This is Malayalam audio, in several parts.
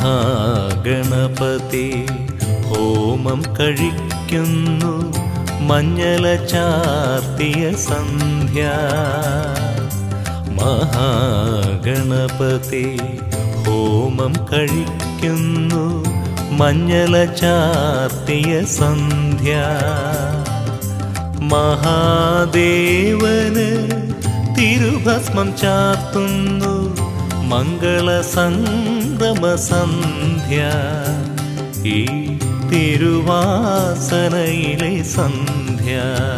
മഹാഗണപതി ഹോമം കഴിക്കുന്നു മഞ്ഞള ചാർത്തിയ സന്ധ്യ മഹാഗണപതി ഹോമം കഴിക്കുന്നു മഞ്ഞള ചാർത്തിയ സന്ധ്യ മഹാദേവന് തിരുഭസ്മം ചാർത്തുന്നു മംഗള സംഗമ സന്ധ്യ ഈ തിരുവാസനയിലെ സന്ധ്യ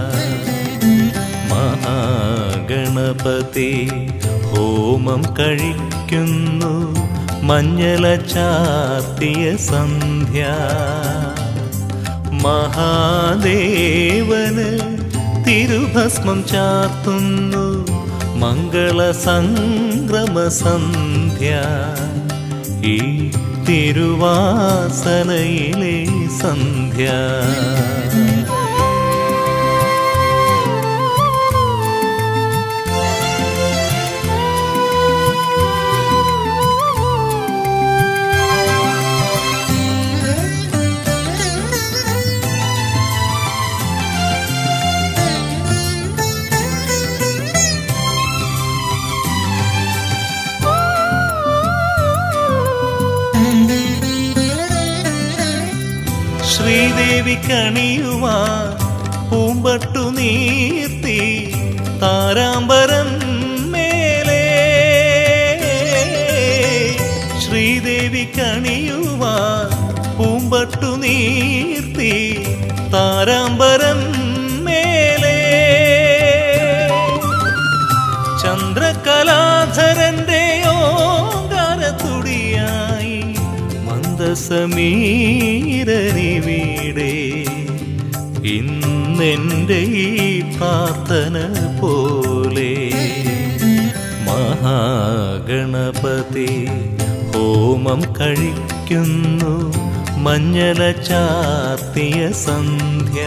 മഹാഗണപതി ഹോമം കഴിക്കുന്നു മഞ്ഞള ചാർത്തിയ സന്ധ്യ മഹാദേവന് തിരുഭസ്മം ചാർത്തുന്നു മംഗള സംക്രമ സന്ധ്യ ഈ തിരുവാസനയിലെ സന്ധ്യ ശ്രീദേവി കണിയുവാൻ പൂമ്പട്ടു നീർത്തി താരാമ്പരം മേലെ ശ്രീദേവി കണിയുവാൻ പൂമ്പട്ടു നീർത്തി താരാമ്പരം മേലെ ചന്ദ്രകലാധരന്റെ ഓങ്കാരത്തുടിയായി മന്ദസമീരനിവിടെ ഇന്നെൻ്റെ ഈ പ്രാർത്ഥന പോലെ മഹാഗണപതി ഹോമം കഴിക്കുന്നു മഞ്ഞള ചാർത്തിയ സന്ധ്യ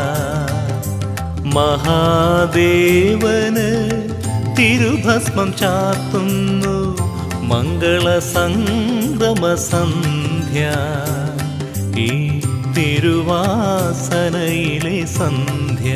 മഹാദേവന് തിരുഭസ്മം ചാർത്തുന്നു മംഗള സംഗമ സന്ധ്യ ഈ തിരുവാസനയിലെ സന്ധ്യ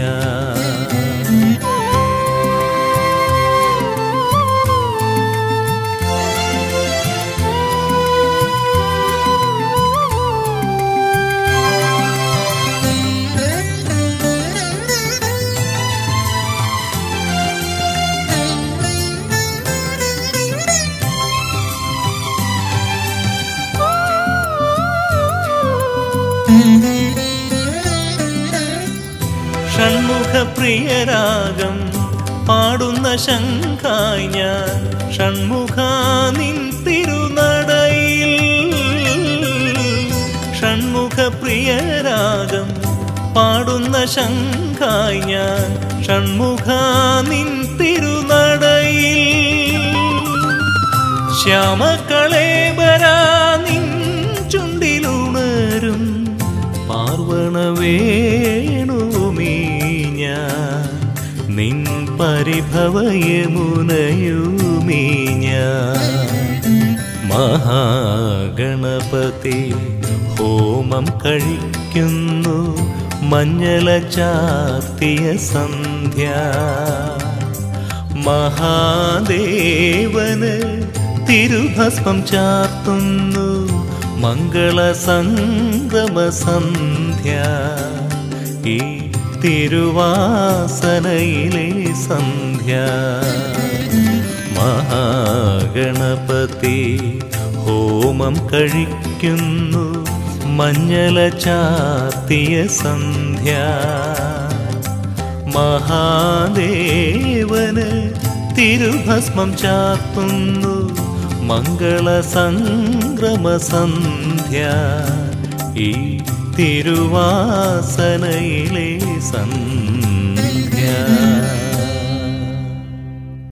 ഷൺമുഖപ്രിയരാഗം പാടുന്ന ശങ്കായി ഞാൻ ഷൺമുഖ നിൻ തിരുനടയിൽ ഷൺമുഖപ്രിയരാഗം പാടുന്ന ശങ്കായി ഞാൻ ഷൺമുഖ നിൻ തിരുനടയിൽ ശ്യാമകളേബരാ നിൻ ചുണ്ടിലുണരും പാർവണ വേണുമീ ഞാൻ നിൻ പരിഭവയമുനയുമീ ഞാൻ മഹാഗണപതി ഹോമം കഴിക്കുന്നു മഞ്ഞള ചാർത്തിയ സന്ധ്യ മഹാദേവന് തിരുഭസ്മം ചാർത്തുന്നു മംഗള സംഗമ സന്ധ്യ ഈ തിരുവാസനയിലെ സന്ധ്യ മഹാഗണപതി ഹോമം കഴിക്കുന്നു മഞ്ഞള ചാർത്തിയ സന്ധ്യ മഹാദേവന് തിരുഭസ്മം ചാർത്തുന്നു മംഗള സംക്രമ സന്ധ്യ ഈ തിരുവാസനയിലെ സന്ധ്യ